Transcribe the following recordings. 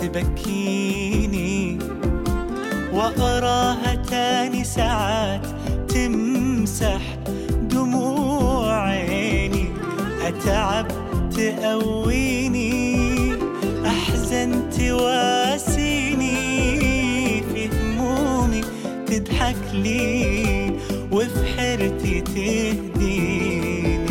تبكيني وأراها تاني ساعات تمسح دموع عيني أتعب تقويني أحزن تواسيني في همومي تضحك لي وفي حيرتي تهديني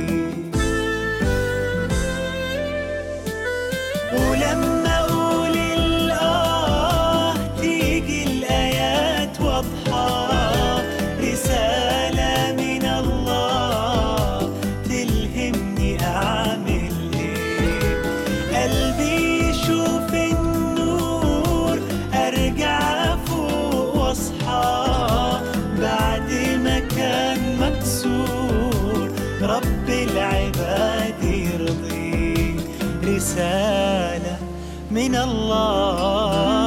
ولما اقول الاه تيجي الايات واضحه رساله من الله تلهمني اعمل ايه قلبي يشوف النور ارجع فوق واصحى بعد ما كان مكسور رب العباد يرضيه رسالة من الله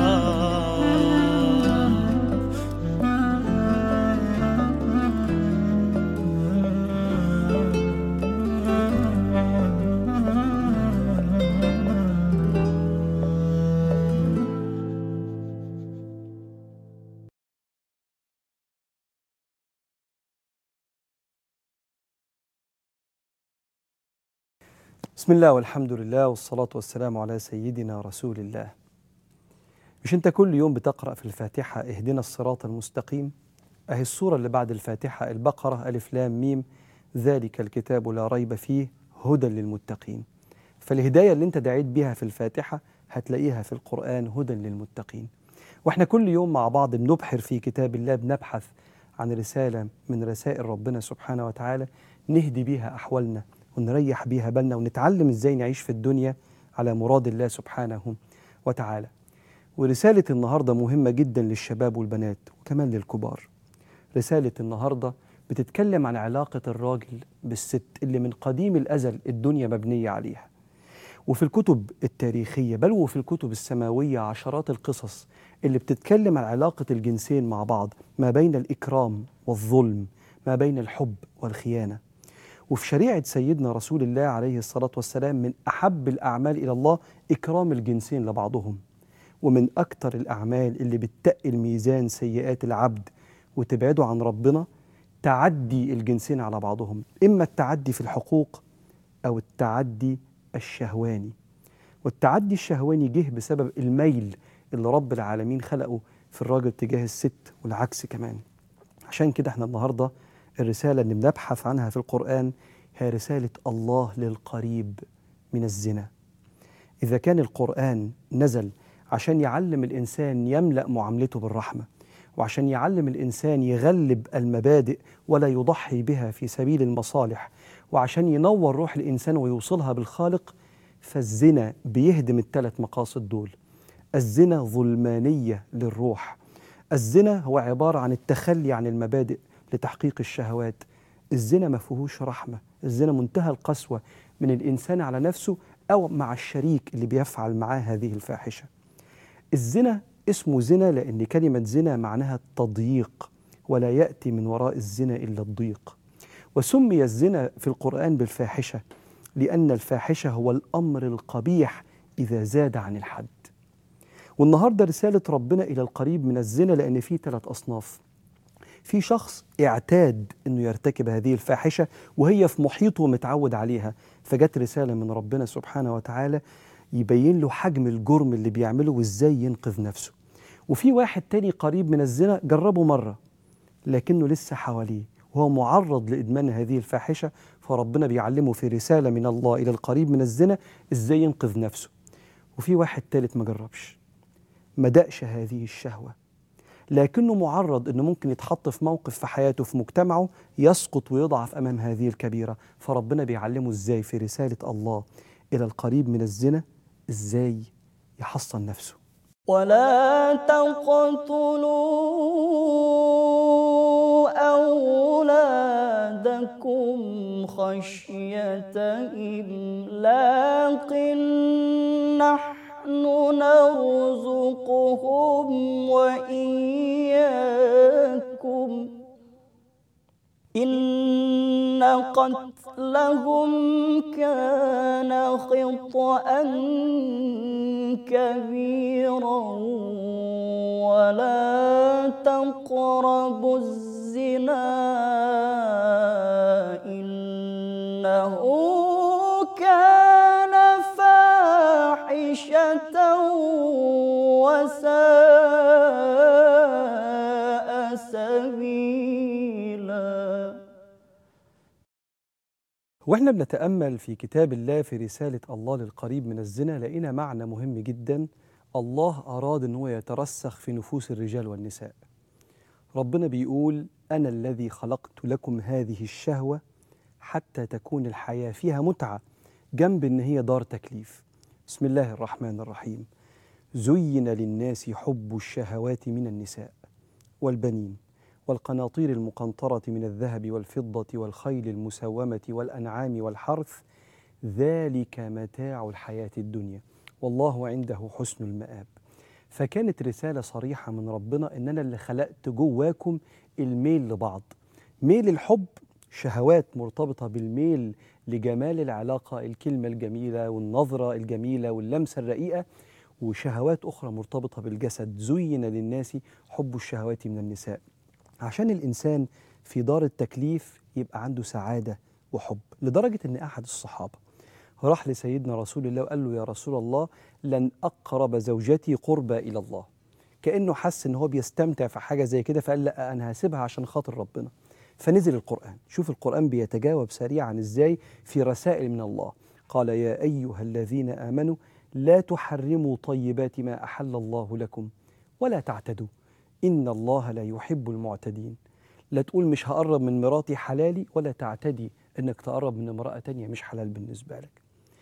بسم الله والحمد لله والصلاة والسلام على سيدنا رسول الله مش انت كل يوم بتقرأ في الفاتحة اهدنا الصراط المستقيم اهي السورة اللي بعد الفاتحة البقرة ألف لام ميم ذلك الكتاب لا ريب فيه هدى للمتقين فالهداية اللي انت دعيت بيها في الفاتحة هتلاقيها في القرآن هدى للمتقين واحنا كل يوم مع بعض بنبحر في كتاب الله بنبحث عن رسالة من رسائل ربنا سبحانه وتعالى نهدي بيها أحوالنا ونريح بيها بالنا ونتعلم ازاي نعيش في الدنيا على مراد الله سبحانه وتعالى ورسالة النهاردة مهمة جدا للشباب والبنات وكمان للكبار رسالة النهاردة بتتكلم عن علاقة الراجل بالست اللي من قديم الأزل الدنيا مبنية عليها وفي الكتب التاريخية بل وفي الكتب السماوية عشرات القصص اللي بتتكلم عن علاقة الجنسين مع بعض ما بين الإكرام والظلم ما بين الحب والخيانة وفي شريعة سيدنا رسول الله عليه الصلاة والسلام من أحب الأعمال إلى الله إكرام الجنسين لبعضهم ومن أكتر الأعمال اللي بتقل ميزان سيئات العبد وتبعده عن ربنا تعدي الجنسين على بعضهم إما التعدي في الحقوق أو التعدي الشهواني والتعدي الشهواني جه بسبب الميل اللي رب العالمين خلقه في الراجل تجاه الست والعكس كمان عشان كده احنا النهارده الرسالة اللي بنبحث عنها في القرآن هي رسالة الله للقريب من الزنا. إذا كان القرآن نزل عشان يعلم الإنسان يملأ معاملته بالرحمة، وعشان يعلم الإنسان يغلب المبادئ ولا يضحي بها في سبيل المصالح، وعشان ينور روح الإنسان ويوصلها بالخالق، فالزنا بيهدم الثلاث مقاصد دول. الزنا ظلمانية للروح. الزنا هو عبارة عن التخلي عن المبادئ لتحقيق الشهوات الزنا ما فيهوش رحمة الزنا منتهى القسوة من الإنسان على نفسه أو مع الشريك اللي بيفعل معاه هذه الفاحشة الزنا اسمه زنا لأن كلمة زنا معناها التضييق ولا يأتي من وراء الزنا إلا الضيق وسمي الزنا في القرآن بالفاحشة لأن الفاحشة هو الأمر القبيح إذا زاد عن الحد والنهاردة رسالة ربنا إلى القريب من الزنا لأن فيه ثلاث أصناف في شخص اعتاد انه يرتكب هذه الفاحشه وهي في محيطه متعود عليها فجت رساله من ربنا سبحانه وتعالى يبين له حجم الجرم اللي بيعمله وازاي ينقذ نفسه وفي واحد تاني قريب من الزنا جربه مره لكنه لسه حواليه وهو معرض لادمان هذه الفاحشه فربنا بيعلمه في رساله من الله الى القريب من الزنا ازاي ينقذ نفسه وفي واحد تالت ما جربش ما دقش هذه الشهوه لكنه معرض انه ممكن يتحط في موقف في حياته في مجتمعه يسقط ويضعف امام هذه الكبيره فربنا بيعلمه ازاي في رساله الله الى القريب من الزنا ازاي يحصن نفسه ولا تقتلوا أولادكم خشية إملاق نحن نرزقهم وإياكم إن إن قتلهم كان خطأ كبيرا ولا تقربوا الزنا إنه كان فاحشة وساء سبيلا واحنا بنتأمل في كتاب الله في رسالة الله للقريب من الزنا لقينا معنى مهم جدا الله أراد أن هو يترسخ في نفوس الرجال والنساء ربنا بيقول أنا الذي خلقت لكم هذه الشهوة حتى تكون الحياة فيها متعة جنب أن هي دار تكليف بسم الله الرحمن الرحيم زين للناس حب الشهوات من النساء والبنين والقناطير المقنطرة من الذهب والفضة والخيل المسومة والأنعام والحرث ذلك متاع الحياة الدنيا والله عنده حسن المآب فكانت رسالة صريحة من ربنا إن أنا اللي خلقت جواكم الميل لبعض ميل الحب شهوات مرتبطة بالميل لجمال العلاقة الكلمة الجميلة والنظرة الجميلة واللمسة الرقيقة وشهوات أخرى مرتبطة بالجسد زين للناس حب الشهوات من النساء عشان الإنسان في دار التكليف يبقى عنده سعادة وحب لدرجة أن أحد الصحابة راح لسيدنا رسول الله وقال له يا رسول الله لن أقرب زوجتي قربى إلى الله كأنه حس أن هو بيستمتع في حاجة زي كده فقال لا أنا هسيبها عشان خاطر ربنا فنزل القرآن شوف القرآن بيتجاوب سريعا إزاي في رسائل من الله قال يا أيها الذين آمنوا لا تحرموا طيبات ما أحل الله لكم ولا تعتدوا إن الله لا يحب المعتدين لا تقول مش هقرب من مراتي حلالي ولا تعتدي إنك تقرب من امرأة تانية مش حلال بالنسبة لك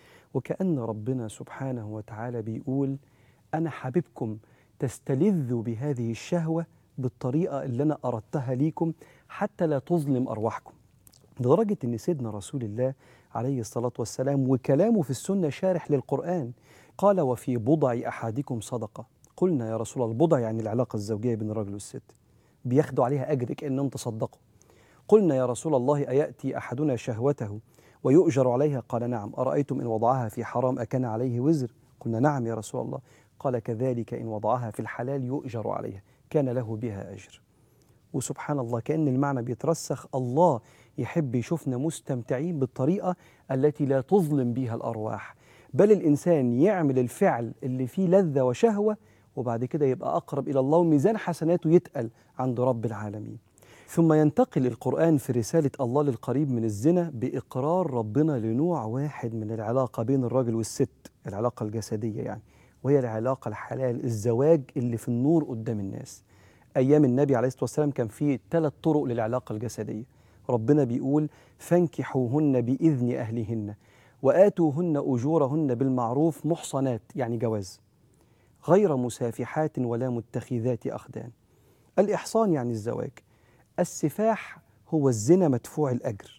وكأن ربنا سبحانه وتعالى بيقول أنا حبيبكم تستلذوا بهذه الشهوة بالطريقة اللي أنا أردتها ليكم حتى لا تظلم أرواحكم لدرجة أن سيدنا رسول الله عليه الصلاة والسلام وكلامه في السنة شارح للقرآن قال وفي بضع أحدكم صدقة قلنا يا رسول الله البضع يعني العلاقة الزوجية بين الرجل والست بياخدوا عليها أجر كأنهم تصدقوا قلنا يا رسول الله أيأتي أحدنا شهوته ويؤجر عليها قال نعم أرأيتم إن وضعها في حرام أكان عليه وزر قلنا نعم يا رسول الله قال كذلك إن وضعها في الحلال يؤجر عليها كان له بها أجر وسبحان الله كأن المعنى بيترسخ الله يحب يشوفنا مستمتعين بالطريقة التي لا تظلم بها الأرواح بل الإنسان يعمل الفعل اللي فيه لذة وشهوة وبعد كده يبقى أقرب إلى الله وميزان حسناته يتقل عند رب العالمين ثم ينتقل القرآن في رسالة الله للقريب من الزنا بإقرار ربنا لنوع واحد من العلاقة بين الراجل والست العلاقة الجسدية يعني وهي العلاقة الحلال الزواج اللي في النور قدام الناس أيام النبي عليه الصلاة والسلام كان في ثلاث طرق للعلاقة الجسدية ربنا بيقول فانكحوهن بإذن أهلهن وآتوهن أجورهن بالمعروف محصنات يعني جواز غير مسافحات ولا متخذات أخدان الإحصان يعني الزواج السفاح هو الزنا مدفوع الأجر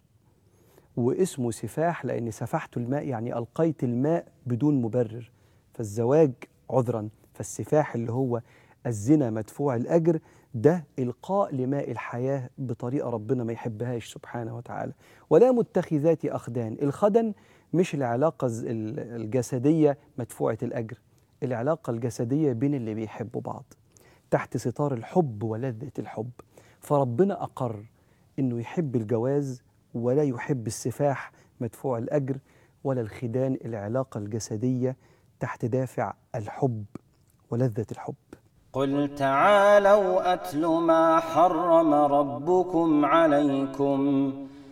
واسمه سفاح لأن سفحت الماء يعني ألقيت الماء بدون مبرر فالزواج عذرا فالسفاح اللي هو الزنا مدفوع الأجر ده إلقاء لماء الحياة بطريقة ربنا ما يحبهاش سبحانه وتعالى ولا متخذات أخدان الخدن مش العلاقة الز- ال- الجسدية مدفوعة الأجر العلاقة الجسدية بين اللي بيحبوا بعض تحت ستار الحب ولذة الحب فربنا أقر إنه يحب الجواز ولا يحب السفاح مدفوع الأجر ولا الخدان العلاقة الجسدية تحت دافع الحب ولذة الحب قل تعالوا أتل ما حرم ربكم عليكم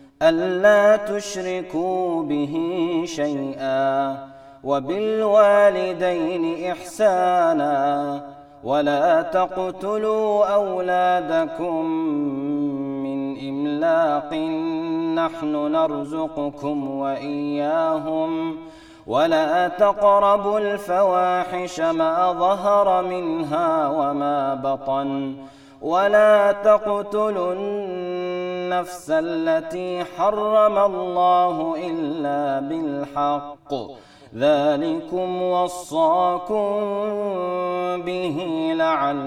ألا تشركوا به شيئا وبالوالدين إحسانا ولا تقتلوا أولادكم من إملاق نحن نرزقكم وإياهم ولا تقربوا الفواحش ما ظهر منها وما بطن ولا تقتلوا النفس التي حرم الله إلا بالحق ذلكم وصاكم به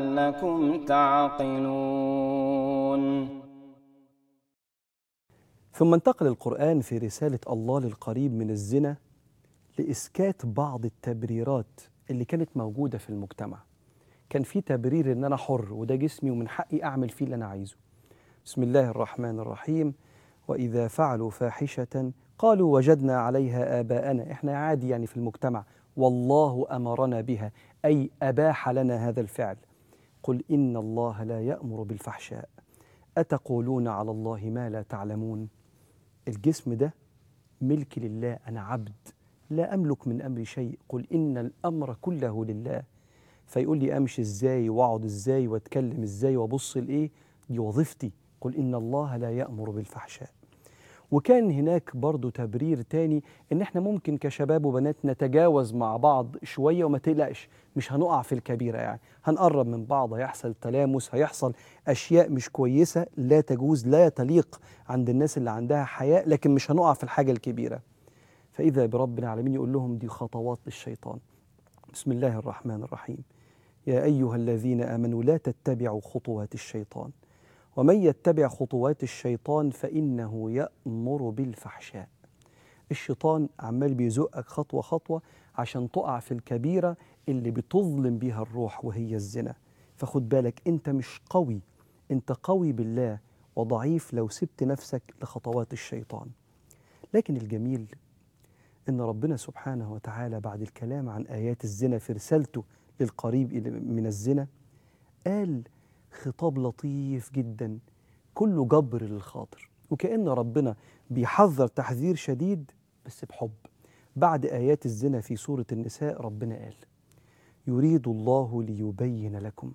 لعلكم تعقلون ثم انتقل القرآن في رسالة الله للقريب من الزنا لإسكات بعض التبريرات اللي كانت موجودة في المجتمع كان في تبرير إن أنا حر وده جسمي ومن حقي أعمل فيه اللي أنا عايزه بسم الله الرحمن الرحيم وإذا فعلوا فاحشة قالوا وجدنا عليها آباءنا إحنا عادي يعني في المجتمع والله أمرنا بها أي أباح لنا هذا الفعل قل إن الله لا يأمر بالفحشاء أتقولون على الله ما لا تعلمون الجسم ده ملك لله أنا عبد لا أملك من أمري شيء قل إن الأمر كله لله فيقول لي أمشي إزاي وأقعد إزاي وأتكلم إزاي وأبص لإيه دي وظيفتي قل إن الله لا يأمر بالفحشاء وكان هناك برضو تبرير تاني ان احنا ممكن كشباب وبنات نتجاوز مع بعض شويه وما تقلقش مش هنقع في الكبيره يعني هنقرب من بعض هيحصل تلامس هيحصل اشياء مش كويسه لا تجوز لا تليق عند الناس اللي عندها حياء لكن مش هنقع في الحاجه الكبيره فاذا برب العالمين يقول لهم دي خطوات للشيطان بسم الله الرحمن الرحيم يا ايها الذين امنوا لا تتبعوا خطوات الشيطان ومن يتبع خطوات الشيطان فإنه يأمر بالفحشاء الشيطان عمال بيزقك خطوة خطوة عشان تقع في الكبيرة اللي بتظلم بيها الروح وهي الزنا فخد بالك انت مش قوي انت قوي بالله وضعيف لو سبت نفسك لخطوات الشيطان لكن الجميل ان ربنا سبحانه وتعالى بعد الكلام عن ايات الزنا في رسالته للقريب من الزنا قال خطاب لطيف جدا كله جبر للخاطر وكأن ربنا بيحذر تحذير شديد بس بحب بعد آيات الزنا في سورة النساء ربنا قال يريد الله ليبين لكم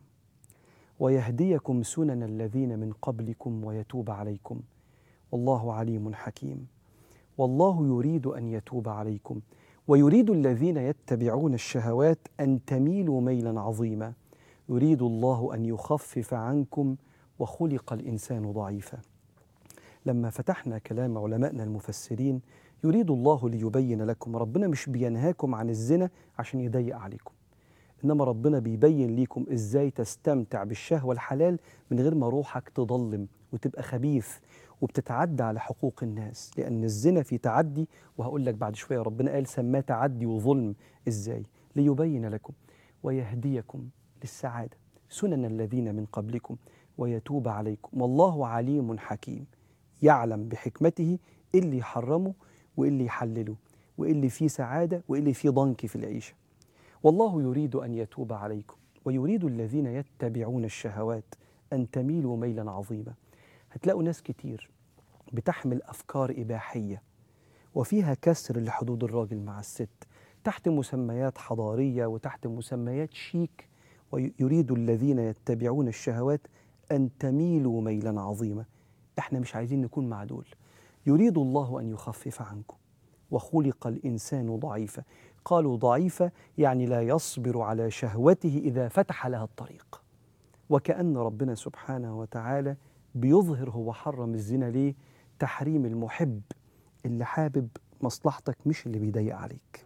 ويهديكم سنن الذين من قبلكم ويتوب عليكم والله عليم حكيم والله يريد أن يتوب عليكم ويريد الذين يتبعون الشهوات أن تميلوا ميلا عظيما يريد الله ان يخفف عنكم وخلق الانسان ضعيفا لما فتحنا كلام علمائنا المفسرين يريد الله ليبين لكم ربنا مش بينهاكم عن الزنا عشان يضيق عليكم انما ربنا بيبين ليكم ازاي تستمتع بالشهوه الحلال من غير ما روحك تضلم وتبقى خبيث وبتتعدى على حقوق الناس لان الزنا في تعدي وهقول لك بعد شويه ربنا قال سماه تعدي وظلم ازاي ليبين لكم ويهديكم للسعادة سنن الذين من قبلكم ويتوب عليكم والله عليم حكيم يعلم بحكمته إيه اللي يحرمه وإيه اللي يحلله وإيه اللي فيه سعادة وإيه اللي فيه ضنك في العيشة والله يريد أن يتوب عليكم ويريد الذين يتبعون الشهوات أن تميلوا ميلا عظيما هتلاقوا ناس كتير بتحمل أفكار إباحية وفيها كسر لحدود الراجل مع الست تحت مسميات حضارية وتحت مسميات شيك ويريد الذين يتبعون الشهوات أن تميلوا ميلا عظيما احنا مش عايزين نكون مع دول يريد الله أن يخفف عنكم وخلق الإنسان ضعيفا قالوا ضعيفة يعني لا يصبر على شهوته إذا فتح لها الطريق وكأن ربنا سبحانه وتعالى بيظهر هو حرم الزنا ليه تحريم المحب اللي حابب مصلحتك مش اللي بيضيق عليك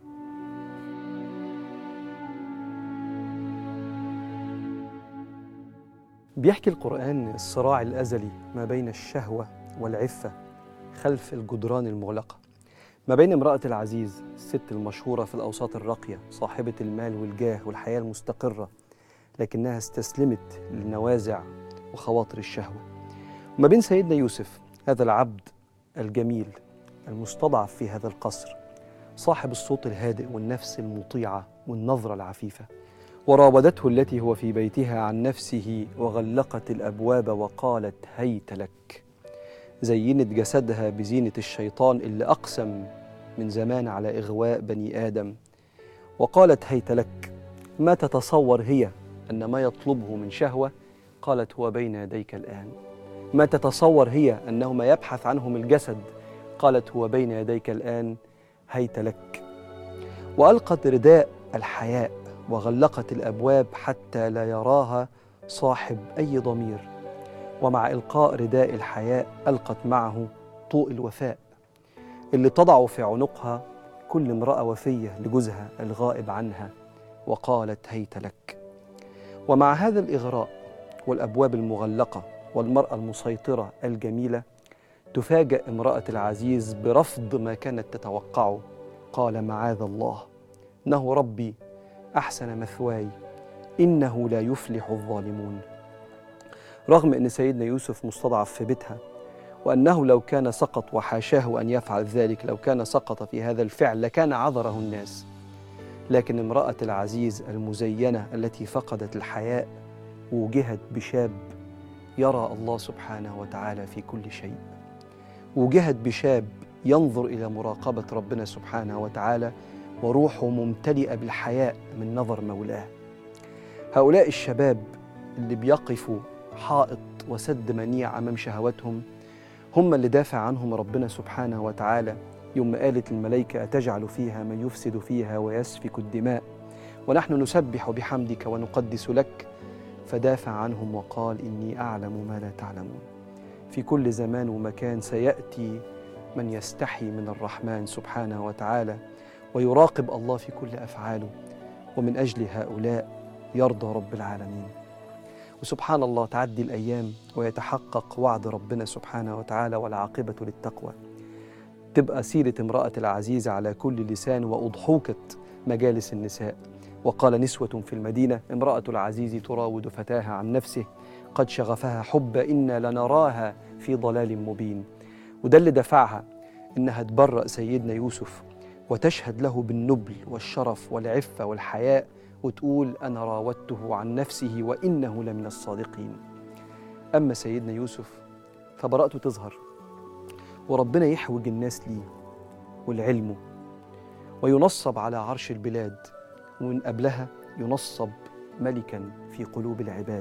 بيحكي القرآن الصراع الأزلي ما بين الشهوة والعفة خلف الجدران المغلقة ما بين امرأة العزيز الست المشهورة في الأوساط الراقية صاحبة المال والجاه والحياة المستقرة لكنها استسلمت للنوازع وخواطر الشهوة وما بين سيدنا يوسف هذا العبد الجميل المستضعف في هذا القصر صاحب الصوت الهادئ والنفس المطيعة والنظرة العفيفة وراودته التي هو في بيتها عن نفسه وغلقت الابواب وقالت هيت لك زينت جسدها بزينه الشيطان اللي اقسم من زمان على اغواء بني ادم وقالت هيت لك ما تتصور هي ان ما يطلبه من شهوه قالت هو بين يديك الان ما تتصور هي انه ما يبحث عنه من الجسد قالت هو بين يديك الان هيت لك والقت رداء الحياء وغلقت الابواب حتى لا يراها صاحب اي ضمير ومع القاء رداء الحياء القت معه طوء الوفاء اللي تضع في عنقها كل امراه وفيه لجوزها الغائب عنها وقالت هيت لك ومع هذا الاغراء والابواب المغلقه والمراه المسيطره الجميله تفاجأ امرأة العزيز برفض ما كانت تتوقعه قال معاذ الله إنه ربي أحسن مثواي إنه لا يفلح الظالمون رغم أن سيدنا يوسف مستضعف في بيتها وأنه لو كان سقط وحاشاه أن يفعل ذلك لو كان سقط في هذا الفعل لكان عذره الناس لكن امرأة العزيز المزينة التي فقدت الحياء وجهت بشاب يرى الله سبحانه وتعالى في كل شيء وجهت بشاب ينظر إلى مراقبة ربنا سبحانه وتعالى وروحه ممتلئة بالحياء من نظر مولاه هؤلاء الشباب اللي بيقفوا حائط وسد منيع أمام شهواتهم هم اللي دافع عنهم ربنا سبحانه وتعالى يوم ما قالت الملائكة أتجعل فيها من يفسد فيها ويسفك الدماء ونحن نسبح بحمدك ونقدس لك فدافع عنهم وقال إني أعلم ما لا تعلمون في كل زمان ومكان سيأتي من يستحي من الرحمن سبحانه وتعالى ويراقب الله في كل أفعاله ومن أجل هؤلاء يرضى رب العالمين وسبحان الله تعدي الأيام ويتحقق وعد ربنا سبحانه وتعالى والعاقبة للتقوى تبقى سيرة امرأة العزيز على كل لسان وأضحوكة مجالس النساء وقال نسوة في المدينة امرأة العزيز تراود فتاها عن نفسه قد شغفها حب إنا لنراها في ضلال مبين وده اللي دفعها إنها تبرأ سيدنا يوسف وتشهد له بالنبل والشرف والعفة والحياء وتقول أنا راودته عن نفسه وإنه لمن الصادقين أما سيدنا يوسف فبراءته تظهر وربنا يحوج الناس ليه ولعلمه وينصب على عرش البلاد ومن قبلها ينصب ملكا في قلوب العباد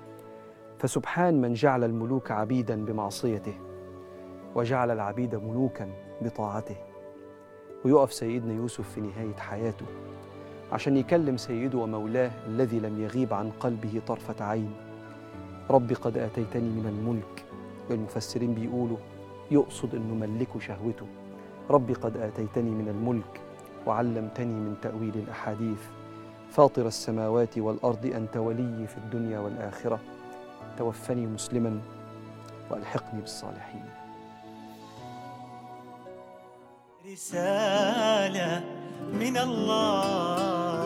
فسبحان من جعل الملوك عبيدا بمعصيته وجعل العبيد ملوكا بطاعته ويقف سيدنا يوسف في نهايه حياته عشان يكلم سيده ومولاه الذي لم يغيب عن قلبه طرفه عين ربي قد اتيتني من الملك والمفسرين بيقولوا يقصد انه ملكه شهوته ربي قد اتيتني من الملك وعلمتني من تاويل الاحاديث فاطر السماوات والارض انت ولي في الدنيا والاخره توفني مسلما والحقني بالصالحين رسالة من الله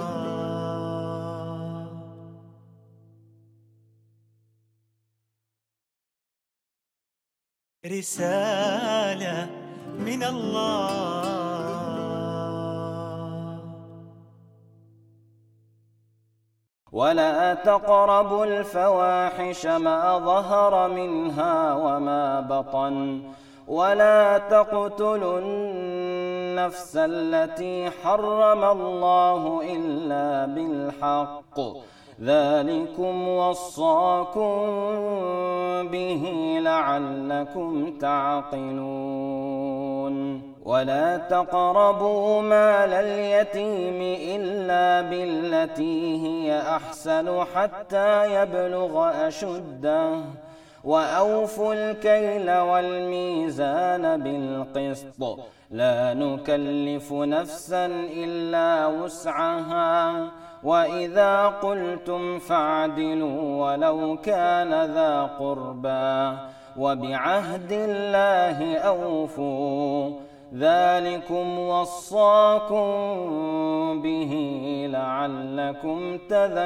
رسالة من الله ولا تقربوا الفواحش ما ظهر منها وما بطن ولا تقتلوا النفس التي حرم الله إلا بالحق ذلكم وصاكم به لعلكم تعقلون ولا تقربوا مال اليتيم إلا بالتي هي أحسن حتى يبلغ أشده وأوفوا الكيل والميزان بالقسط لا نكلف نفسا إلا وسعها وإذا قلتم فاعدلوا ولو كان ذا قربى وبعهد الله أوفوا ذلكم وصاكم به لعلكم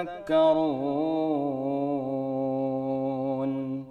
تذكرون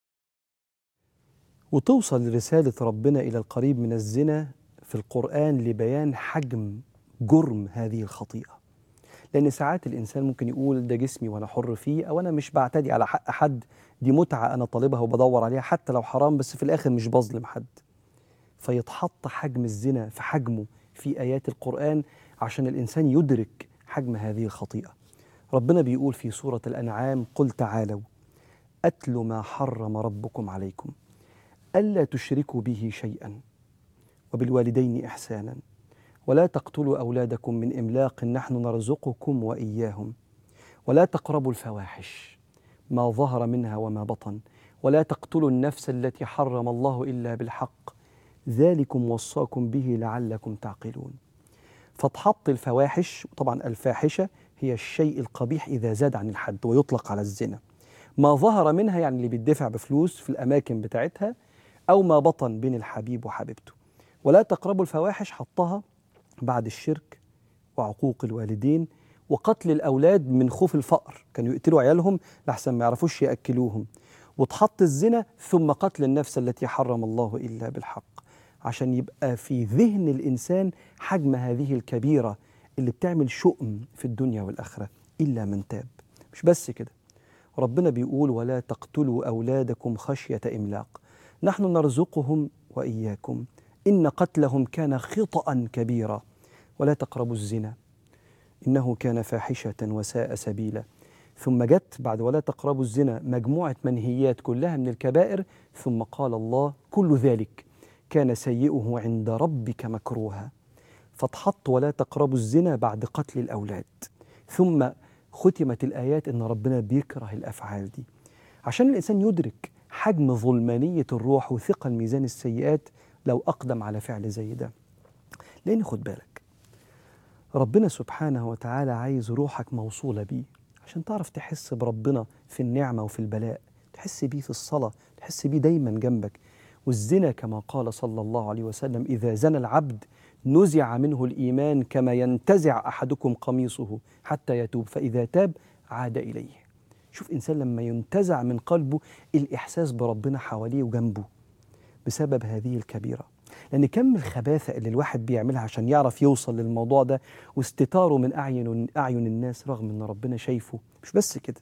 وتوصل رسالة ربنا إلى القريب من الزنا في القرآن لبيان حجم جرم هذه الخطيئة لأن ساعات الإنسان ممكن يقول ده جسمي وأنا حر فيه أو أنا مش بعتدي على حق حد دي متعة أنا طالبها وبدور عليها حتى لو حرام بس في الآخر مش بظلم حد فيتحط حجم الزنا في حجمه في آيات القرآن عشان الإنسان يدرك حجم هذه الخطيئة ربنا بيقول في سورة الأنعام قل تعالوا أتل ما حرم ربكم عليكم ألا تشركوا به شيئا وبالوالدين إحسانا ولا تقتلوا أولادكم من إملاق نحن نرزقكم وإياهم ولا تقربوا الفواحش ما ظهر منها وما بطن ولا تقتلوا النفس التي حرم الله إلا بالحق ذلكم وصاكم به لعلكم تعقلون فتحط الفواحش طبعا الفاحشة هي الشيء القبيح إذا زاد عن الحد ويطلق على الزنا ما ظهر منها يعني اللي بيدفع بفلوس في الأماكن بتاعتها أو ما بطن بين الحبيب وحبيبته ولا تقربوا الفواحش حطها بعد الشرك وعقوق الوالدين وقتل الأولاد من خوف الفقر كانوا يقتلوا عيالهم لحسن ما يعرفوش يأكلوهم وتحط الزنا ثم قتل النفس التي حرم الله إلا بالحق عشان يبقى في ذهن الإنسان حجم هذه الكبيرة اللي بتعمل شؤم في الدنيا والآخرة إلا من تاب مش بس كده ربنا بيقول ولا تقتلوا أولادكم خشية إملاق نحن نرزقهم وإياكم إن قتلهم كان خطأ كبيرا ولا تقربوا الزنا إنه كان فاحشة وساء سبيلا ثم جت بعد ولا تقربوا الزنا مجموعة منهيات كلها من الكبائر ثم قال الله كل ذلك كان سيئه عند ربك مكروها فاتحط ولا تقربوا الزنا بعد قتل الأولاد ثم ختمت الآيات إن ربنا بيكره الأفعال دي عشان الإنسان يدرك حجم ظلمانية الروح وثقل ميزان السيئات لو أقدم على فعل زي ده لأن خد بالك ربنا سبحانه وتعالى عايز روحك موصولة بيه عشان تعرف تحس بربنا في النعمة وفي البلاء تحس بيه في الصلاة تحس بيه دايما جنبك والزنا كما قال صلى الله عليه وسلم إذا زنى العبد نزع منه الإيمان كما ينتزع أحدكم قميصه حتى يتوب فإذا تاب عاد إليه شوف إنسان لما ينتزع من قلبه الإحساس بربنا حواليه وجنبه بسبب هذه الكبيرة لأن كم الخباثة اللي الواحد بيعملها عشان يعرف يوصل للموضوع ده واستتاره من أعين أعين الناس رغم إن ربنا شايفه مش بس كده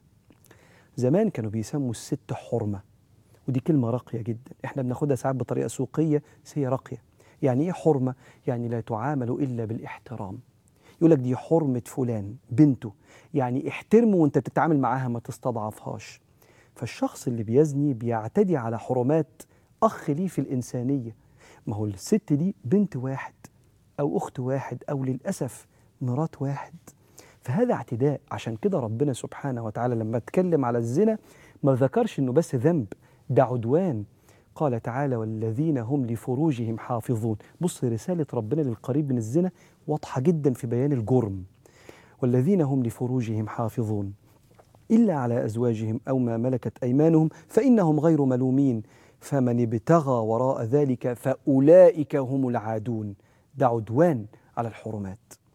زمان كانوا بيسموا الست حرمة ودي كلمة راقية جدا احنا بناخدها ساعات بطريقة سوقية بس هي راقية يعني ايه حرمة؟ يعني لا تعامل إلا بالاحترام يقول لك دي حرمة فلان بنته يعني احترمه وانت بتتعامل معاها ما تستضعفهاش فالشخص اللي بيزني بيعتدي على حرمات أخ ليه في الإنسانية ما هو الست دي بنت واحد أو أخت واحد أو للأسف مرات واحد فهذا اعتداء عشان كده ربنا سبحانه وتعالى لما اتكلم على الزنا ما ذكرش انه بس ذنب ده عدوان قال تعالى والذين هم لفروجهم حافظون بص رسالة ربنا للقريب من الزنا واضحة جدا في بيان الجرم والذين هم لفروجهم حافظون إلا على أزواجهم أو ما ملكت أيمانهم فإنهم غير ملومين فمن ابتغى وراء ذلك فأولئك هم العادون ده عدوان على الحرمات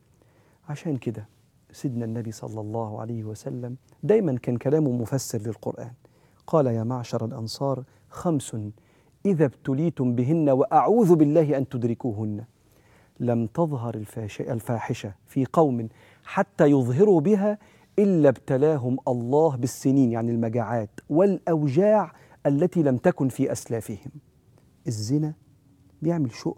عشان كده سيدنا النبي صلى الله عليه وسلم دايما كان كلامه مفسر للقرآن قال يا معشر الأنصار خمس إذا ابتليتم بهن وأعوذ بالله أن تدركوهن لم تظهر الفاش- الفاحشة في قوم حتى يظهروا بها إلا ابتلاهم الله بالسنين يعني المجاعات والأوجاع التي لم تكن في أسلافهم الزنا بيعمل شؤم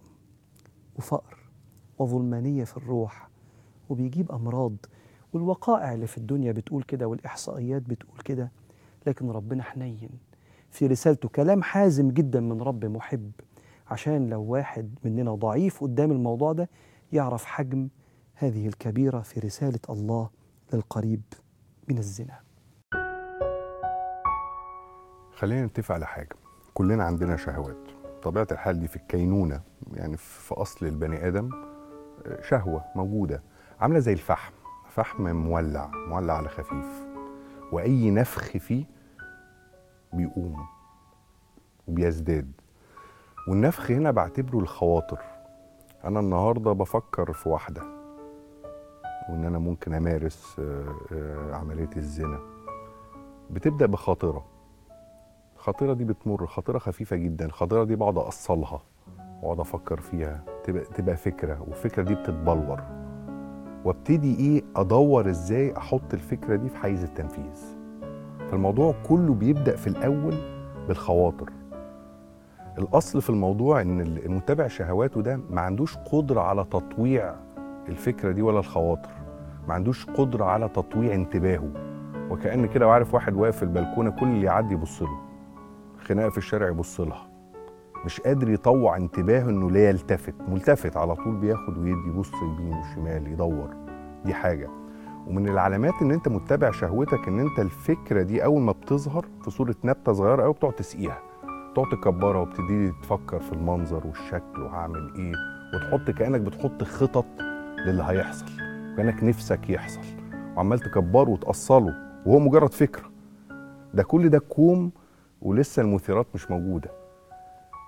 وفقر وظلمانية في الروح وبيجيب أمراض والوقائع اللي في الدنيا بتقول كده والإحصائيات بتقول كده لكن ربنا حنين في رسالته كلام حازم جدا من رب محب عشان لو واحد مننا ضعيف قدام الموضوع ده يعرف حجم هذه الكبيرة في رسالة الله للقريب من الزنا خلينا نتفق على حاجة كلنا عندنا شهوات طبيعة الحال دي في الكينونة يعني في أصل البني آدم آه، شهوة موجودة عاملة زي الفحم فحم مولع مولع على خفيف وأي نفخ فيه بيقوم وبيزداد والنفخ هنا بعتبره الخواطر أنا النهاردة بفكر في واحدة وإن أنا ممكن أمارس آه، آه، عملية الزنا بتبدأ بخاطرة الخاطرة دي بتمر خاطرة خفيفة جدا الخاطرة دي بقعد أصلها واقعد أفكر فيها تبقى, تبقى فكرة والفكرة دي بتتبلور وابتدي إيه أدور إزاي أحط الفكرة دي في حيز التنفيذ فالموضوع كله بيبدأ في الأول بالخواطر الأصل في الموضوع إن المتابع شهواته ده ما عندوش قدرة على تطويع الفكرة دي ولا الخواطر ما عندوش قدرة على تطويع انتباهه وكأن كده وعارف واحد واقف في البلكونة كل اللي يعدي يبص له خناقه في الشارع يبص لها مش قادر يطوع انتباهه انه لا يلتفت ملتفت على طول بياخد ويدي يبص يمين وشمال يدور دي حاجه ومن العلامات ان انت متبع شهوتك ان انت الفكره دي اول ما بتظهر في صوره نبته صغيره قوي بتقعد تسقيها تقعد تكبرها وبتبتدي تفكر في المنظر والشكل وهعمل ايه وتحط كانك بتحط خطط للي هيحصل كانك نفسك يحصل وعمال تكبره وتأصله وهو مجرد فكره ده كل ده كوم ولسه المثيرات مش موجوده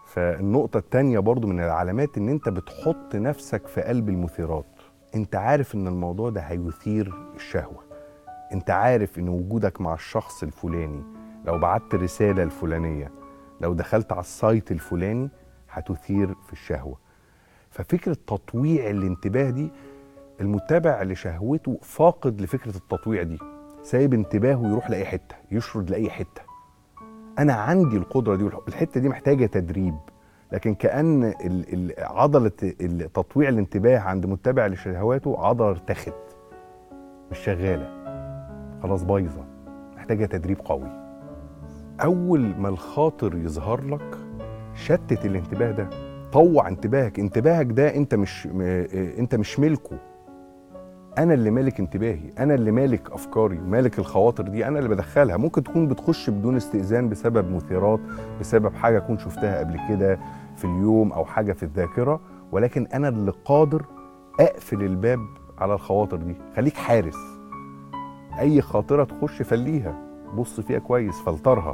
فالنقطة التانية برضو من العلامات ان انت بتحط نفسك في قلب المثيرات انت عارف ان الموضوع ده هيثير الشهوة انت عارف ان وجودك مع الشخص الفلاني لو بعت رسالة الفلانية لو دخلت على السايت الفلاني هتثير في الشهوة ففكرة تطويع الانتباه دي المتابع لشهوته فاقد لفكرة التطويع دي سايب انتباهه يروح لأي حتة يشرد لأي حتة أنا عندي القدرة دي والحتة دي محتاجة تدريب لكن كأن ال- ال- عضلة ال- تطويع الانتباه عند متابع لشهواته عضلة ارتخت مش شغالة خلاص بايظة محتاجة تدريب قوي أول ما الخاطر يظهر لك شتت الانتباه ده طوع انتباهك انتباهك ده انت مش م- اه، انت مش ملكه انا اللي مالك انتباهي انا اللي مالك افكاري مالك الخواطر دي انا اللي بدخلها ممكن تكون بتخش بدون استئذان بسبب مثيرات بسبب حاجه اكون شفتها قبل كده في اليوم او حاجه في الذاكره ولكن انا اللي قادر اقفل الباب على الخواطر دي خليك حارس اي خاطره تخش فليها بص فيها كويس فلترها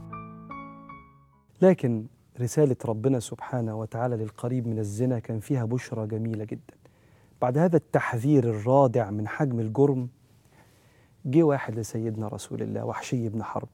لكن رسالة ربنا سبحانه وتعالى للقريب من الزنا كان فيها بشرى جميلة جدا بعد هذا التحذير الرادع من حجم الجرم جه واحد لسيدنا رسول الله وحشي بن حرب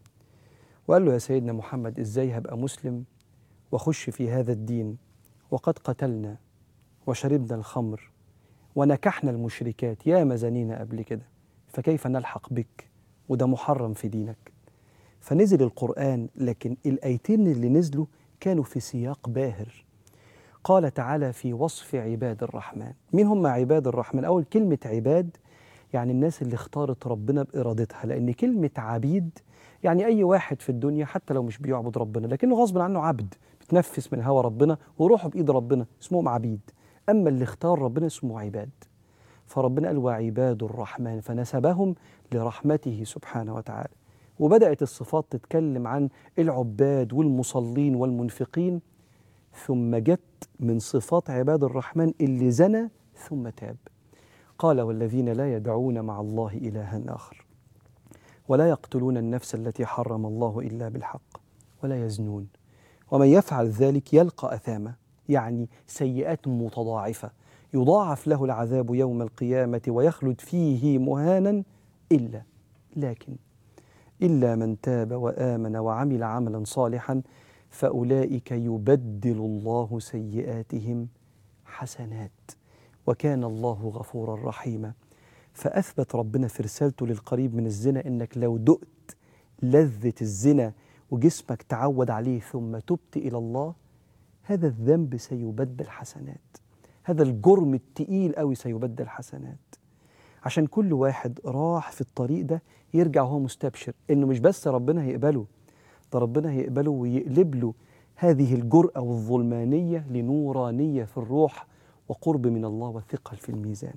وقال له يا سيدنا محمد ازاي هبقى مسلم واخش في هذا الدين وقد قتلنا وشربنا الخمر ونكحنا المشركات يا مزانينا قبل كده فكيف نلحق بك وده محرم في دينك فنزل القرآن لكن الآيتين اللي نزلوا كانوا في سياق باهر قال تعالى في وصف عباد الرحمن مين هم عباد الرحمن أول كلمة عباد يعني الناس اللي اختارت ربنا بإرادتها لأن كلمة عبيد يعني أي واحد في الدنيا حتى لو مش بيعبد ربنا لكنه غصب عنه عبد بتنفس من هوى ربنا وروحه بإيد ربنا اسمهم عبيد أما اللي اختار ربنا اسمه عباد فربنا قال وعباد الرحمن فنسبهم لرحمته سبحانه وتعالى وبدأت الصفات تتكلم عن العباد والمصلين والمنفقين ثم جت من صفات عباد الرحمن اللي زنى ثم تاب قال والذين لا يدعون مع الله إلها آخر ولا يقتلون النفس التي حرم الله إلا بالحق ولا يزنون ومن يفعل ذلك يلقى أثاما يعني سيئات متضاعفة يضاعف له العذاب يوم القيامة ويخلد فيه مهانا إلا لكن إلا من تاب وآمن وعمل عملا صالحا فأولئك يبدل الله سيئاتهم حسنات وكان الله غفورا رحيما فأثبت ربنا في رسالته للقريب من الزنا إنك لو دقت لذة الزنا وجسمك تعود عليه ثم تبت إلى الله هذا الذنب سيبدل حسنات هذا الجرم التقيل قوي سيبدل حسنات عشان كل واحد راح في الطريق ده يرجع وهو مستبشر انه مش بس ربنا هيقبله ده ربنا هيقبله ويقلب له هذه الجرأة والظلمانية لنورانية في الروح وقرب من الله وثقل في الميزان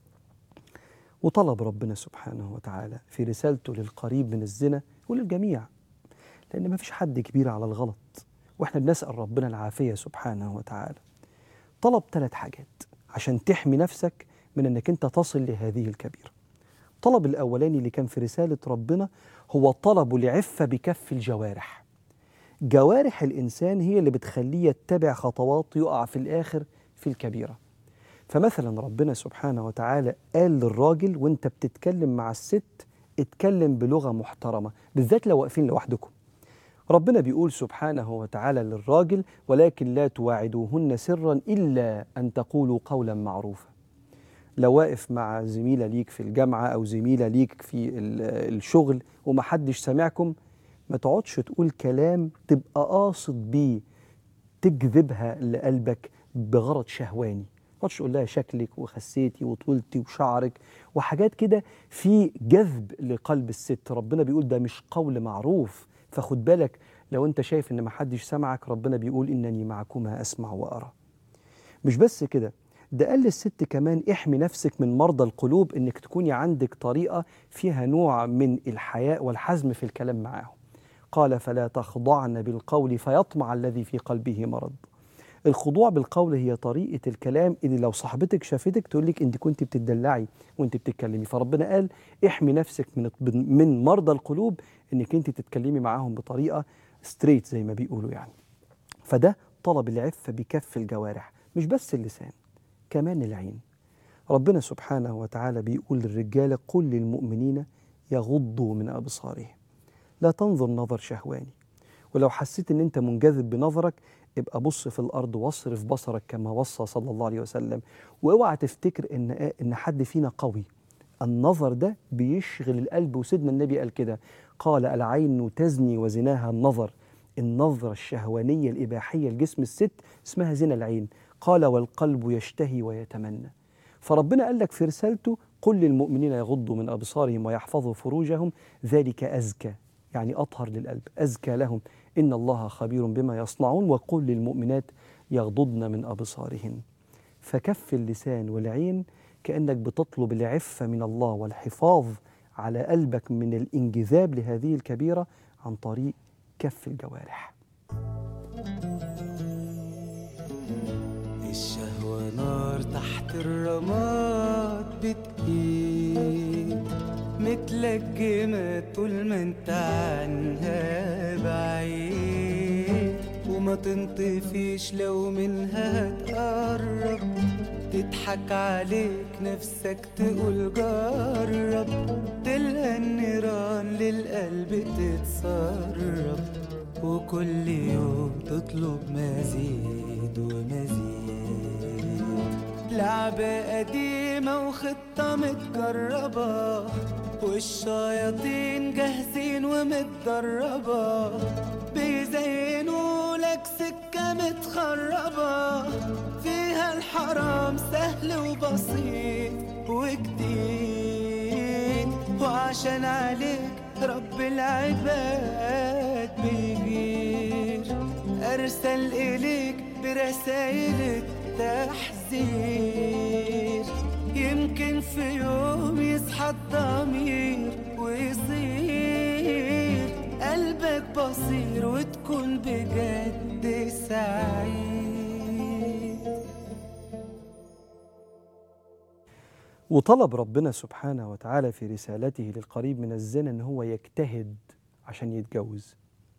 وطلب ربنا سبحانه وتعالى في رسالته للقريب من الزنا وللجميع لأن ما فيش حد كبير على الغلط وإحنا بنسأل ربنا العافية سبحانه وتعالى طلب ثلاث حاجات عشان تحمي نفسك من أنك أنت تصل لهذه الكبيرة الطلب الأولاني اللي كان في رسالة ربنا هو طلب العفة بكف الجوارح جوارح الإنسان هي اللي بتخليه يتبع خطوات يقع في الآخر في الكبيرة فمثلا ربنا سبحانه وتعالى قال للراجل وانت بتتكلم مع الست اتكلم بلغة محترمة بالذات لو واقفين لوحدكم ربنا بيقول سبحانه وتعالى للراجل ولكن لا تواعدوهن سرا إلا أن تقولوا قولا معروفا لو واقف مع زميلة ليك في الجامعة أو زميلة ليك في ال- الشغل ومحدش سامعكم ما تقعدش تقول كلام تبقى قاصد بيه تجذبها لقلبك بغرض شهواني ما تقعدش تقول لها شكلك وخسيتي وطولتي وشعرك وحاجات كده في جذب لقلب الست ربنا بيقول ده مش قول معروف فخد بالك لو انت شايف ان محدش سمعك ربنا بيقول انني معكما اسمع وارى مش بس كده ده قال للست كمان احمي نفسك من مرضى القلوب انك تكوني عندك طريقه فيها نوع من الحياء والحزم في الكلام معاهم قال فلا تخضعن بالقول فيطمع الذي في قلبه مرض الخضوع بالقول هي طريقة الكلام اللي لو صاحبتك شافتك تقول لك انت كنت بتدلعي وانت بتتكلمي فربنا قال احمي نفسك من من مرضى القلوب انك انت تتكلمي معاهم بطريقة ستريت زي ما بيقولوا يعني فده طلب العفة بكف الجوارح مش بس اللسان كمان العين ربنا سبحانه وتعالى بيقول للرجالة قل للمؤمنين يغضوا من أبصارهم لا تنظر نظر شهواني ولو حسيت ان انت منجذب بنظرك ابقى بص في الارض واصرف بصرك كما وصى صلى الله عليه وسلم واوعى تفتكر ان ان حد فينا قوي النظر ده بيشغل القلب وسيدنا النبي قال كده قال العين تزني وزناها النظر النظرة الشهوانية الإباحية لجسم الست اسمها زنا العين قال والقلب يشتهي ويتمنى فربنا قال لك في رسالته قل للمؤمنين يغضوا من أبصارهم ويحفظوا فروجهم ذلك أزكى يعني أطهر للقلب أزكى لهم إن الله خبير بما يصنعون وقل للمؤمنات يغضضن من أبصارهن فكف اللسان والعين كأنك بتطلب العفة من الله والحفاظ على قلبك من الانجذاب لهذه الكبيرة عن طريق كف الجوارح الشهوة نار تحت الرماد بتقيد متلجمة طول ما انت عنها بعيد وما تنطفيش لو منها تقرب تضحك عليك نفسك تقول جرب تلقى النيران للقلب تتسرب وكل يوم تطلب مزيد ومزيد لعبة قديمة وخطة متجربة والشياطين جاهزين ومتدربة بيزينوا لك سكة متخربة فيها الحرام سهل وبسيط وجديد وعشان عليك رب العباد بيغير أرسل إليك برسائل التحذير يمكن في يوم يصحى الضمير ويصير قلبك بصير وتكون بجد سعيد وطلب ربنا سبحانه وتعالى في رسالته للقريب من الزنا ان هو يجتهد عشان يتجوز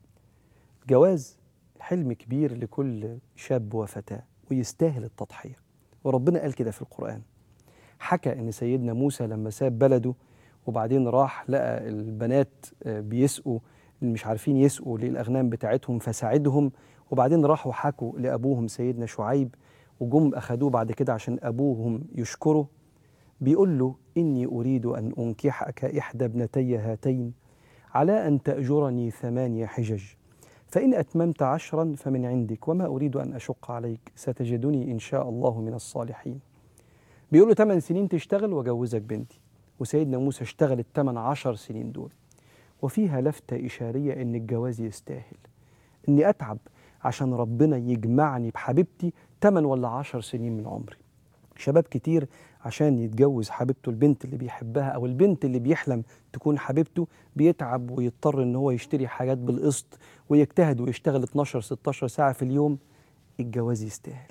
الجواز حلم كبير لكل شاب وفتاة ويستاهل التضحية وربنا قال كده في القرآن حكى ان سيدنا موسى لما ساب بلده وبعدين راح لقى البنات آه، بيسقوا اللي مش عارفين يسقوا للأغنام بتاعتهم فساعدهم وبعدين راحوا حكوا لأبوهم سيدنا شعيب وجم أخدوه بعد كده عشان أبوهم يشكره بيقول له إني أريد أن أنكحك إحدى ابنتي هاتين على أن تأجرني ثمانية حجج فإن أتممت عشرا فمن عندك وما أريد أن أشق عليك ستجدني إن شاء الله من الصالحين بيقول له 8 سنين تشتغل وأجوزك بنتي وسيدنا موسى اشتغل الثمان عشر سنين دول وفيها لفتة إشارية إن الجواز يستاهل إني أتعب عشان ربنا يجمعني بحبيبتي 8 ولا 10 سنين من عمري شباب كتير عشان يتجوز حبيبته البنت اللي بيحبها او البنت اللي بيحلم تكون حبيبته بيتعب ويضطر ان هو يشتري حاجات بالقسط ويجتهد ويشتغل 12 16 ساعه في اليوم الجواز يستاهل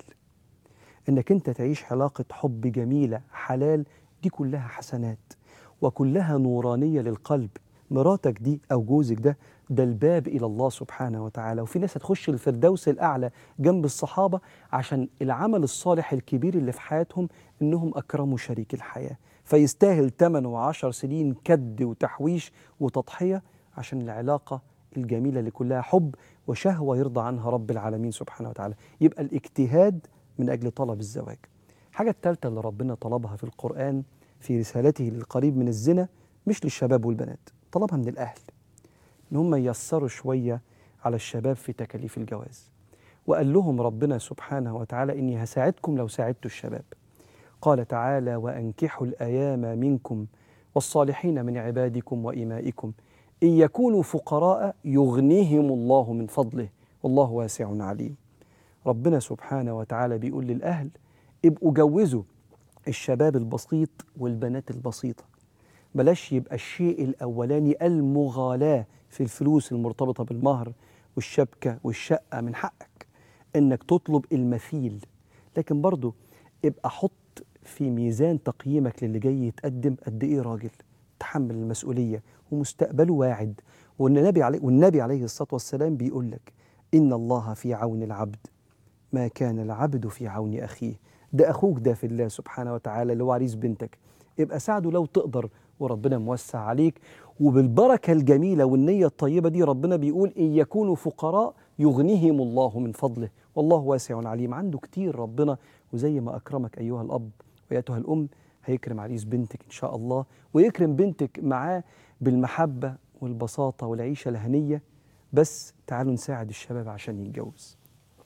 انك انت تعيش علاقه حب جميله حلال دي كلها حسنات وكلها نورانيه للقلب مراتك دي او جوزك ده ده الباب الى الله سبحانه وتعالى وفي ناس هتخش الفردوس الاعلى جنب الصحابه عشان العمل الصالح الكبير اللي في حياتهم انهم اكرموا شريك الحياه فيستاهل 8 و10 سنين كد وتحويش وتضحيه عشان العلاقه الجميله اللي كلها حب وشهوه يرضى عنها رب العالمين سبحانه وتعالى يبقى الاجتهاد من اجل طلب الزواج الحاجه الثالثه اللي ربنا طلبها في القران في رسالته للقريب من الزنا مش للشباب والبنات طلبها من الاهل ان هم ييسروا شويه على الشباب في تكاليف الجواز وقال لهم ربنا سبحانه وتعالى اني هساعدكم لو ساعدت الشباب قال تعالى وانكحوا الايام منكم والصالحين من عبادكم وامائكم ان يكونوا فقراء يغنيهم الله من فضله والله واسع عليم ربنا سبحانه وتعالى بيقول للاهل ابقوا جوزوا الشباب البسيط والبنات البسيطه بلاش يبقى الشيء الاولاني المغالاه في الفلوس المرتبطه بالمهر والشبكه والشقه من حقك انك تطلب المثيل لكن برضه ابقى حط في ميزان تقييمك للي جاي يتقدم قد ايه راجل تحمل المسؤوليه ومستقبله واعد والنبي عليه والنبي عليه الصلاه والسلام بيقول لك إن الله في عون العبد ما كان العبد في عون أخيه ده أخوك ده في الله سبحانه وتعالى اللي هو عريس بنتك ابقى ساعده لو تقدر وربنا موسع عليك وبالبركة الجميلة والنية الطيبة دي ربنا بيقول إن يكونوا فقراء يغنيهم الله من فضله والله واسع عليم عنده كتير ربنا وزي ما أكرمك أيها الأب وأيتها الأم هيكرم عريس بنتك إن شاء الله ويكرم بنتك معاه بالمحبة والبساطة والعيشة الهنية بس تعالوا نساعد الشباب عشان يتجوز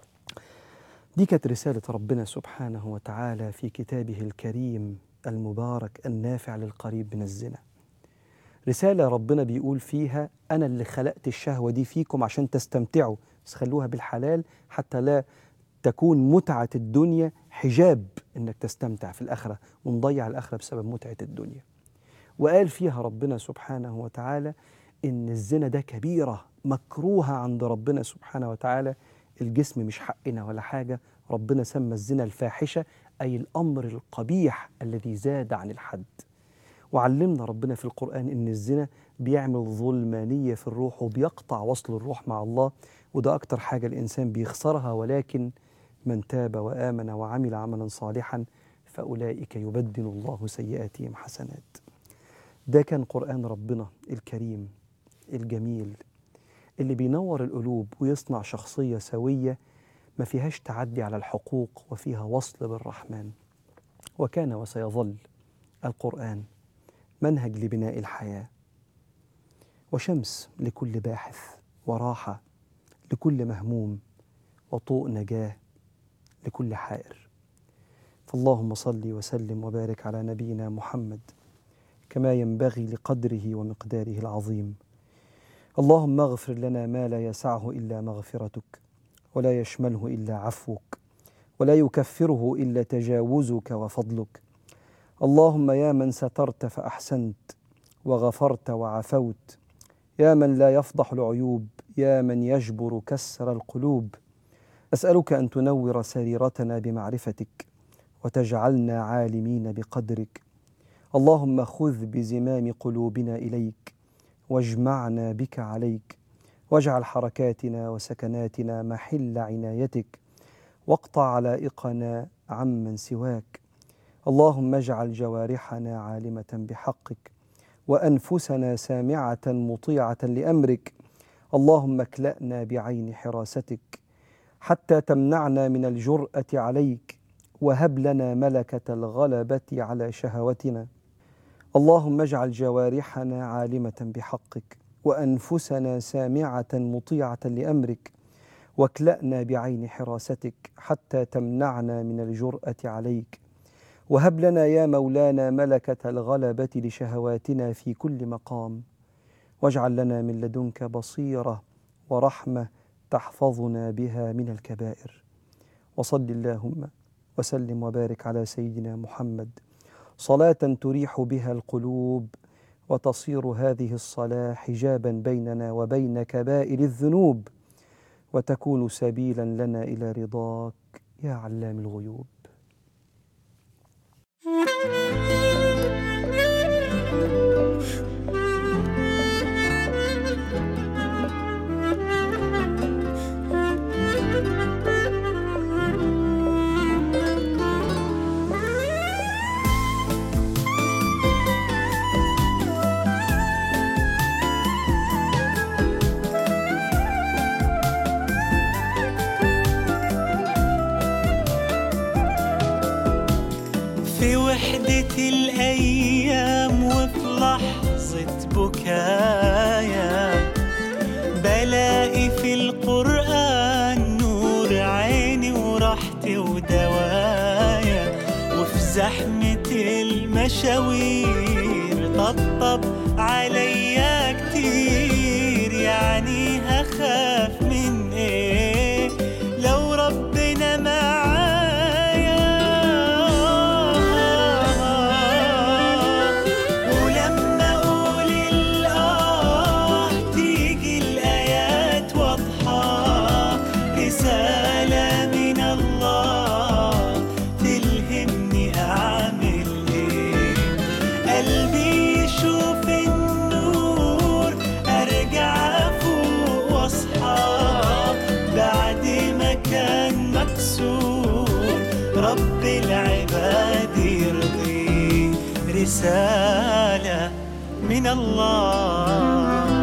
دي كانت رسالة ربنا سبحانه وتعالى في كتابه الكريم المبارك النافع للقريب من الزنا رسالة ربنا بيقول فيها أنا اللي خلقت الشهوة دي فيكم عشان تستمتعوا بس خلوها بالحلال حتى لا تكون متعة الدنيا حجاب إنك تستمتع في الآخرة ونضيع الآخرة بسبب متعة الدنيا وقال فيها ربنا سبحانه وتعالى إن الزنا ده كبيرة مكروهة عند ربنا سبحانه وتعالى الجسم مش حقنا ولا حاجة ربنا سمى الزنا الفاحشة أي الأمر القبيح الذي زاد عن الحد وعلمنا ربنا في القرآن إن الزنا بيعمل ظلمانية في الروح وبيقطع وصل الروح مع الله وده أكتر حاجة الإنسان بيخسرها ولكن من تاب وآمن وعمل عملا صالحا فأولئك يبدل الله سيئاتهم حسنات ده كان قرآن ربنا الكريم الجميل اللي بينور القلوب ويصنع شخصية سوية ما فيهاش تعدي على الحقوق وفيها وصل بالرحمن وكان وسيظل القرآن منهج لبناء الحياة وشمس لكل باحث وراحة لكل مهموم وطوء نجاة لكل حائر فاللهم صل وسلم وبارك على نبينا محمد كما ينبغي لقدره ومقداره العظيم اللهم اغفر لنا ما لا يسعه الا مغفرتك ولا يشمله الا عفوك ولا يكفره الا تجاوزك وفضلك اللهم يا من سترت فاحسنت وغفرت وعفوت يا من لا يفضح العيوب يا من يجبر كسر القلوب اسالك ان تنور سريرتنا بمعرفتك وتجعلنا عالمين بقدرك اللهم خذ بزمام قلوبنا اليك واجمعنا بك عليك واجعل حركاتنا وسكناتنا محل عنايتك واقطع علائقنا عمن سواك اللهم اجعل جوارحنا عالمه بحقك وانفسنا سامعه مطيعه لامرك اللهم اكلانا بعين حراستك حتى تمنعنا من الجراه عليك وهب لنا ملكه الغلبه على شهوتنا اللهم اجعل جوارحنا عالمه بحقك وانفسنا سامعه مطيعه لامرك واكلانا بعين حراستك حتى تمنعنا من الجراه عليك وهب لنا يا مولانا ملكه الغلبه لشهواتنا في كل مقام واجعل لنا من لدنك بصيره ورحمه تحفظنا بها من الكبائر وصل اللهم وسلم وبارك على سيدنا محمد صلاه تريح بها القلوب وتصير هذه الصلاه حجابا بيننا وبين كبائر الذنوب وتكون سبيلا لنا الى رضاك يا علام الغيوب في وحدة الأيام وفي لحظة بكايا بلاقي في القرآن نور عيني وراحتي ودوايا وفي زحمة المشاوير طبطب عليا كتير يعني هخاف من ايه لو ربنا معايا ولما اقول الاه تيجي الايات واضحه رساله من الله تلهمني اعمل ايه قلبي يشوف النور ارجع افوق واصحى رب العباد يرضي رسالة من الله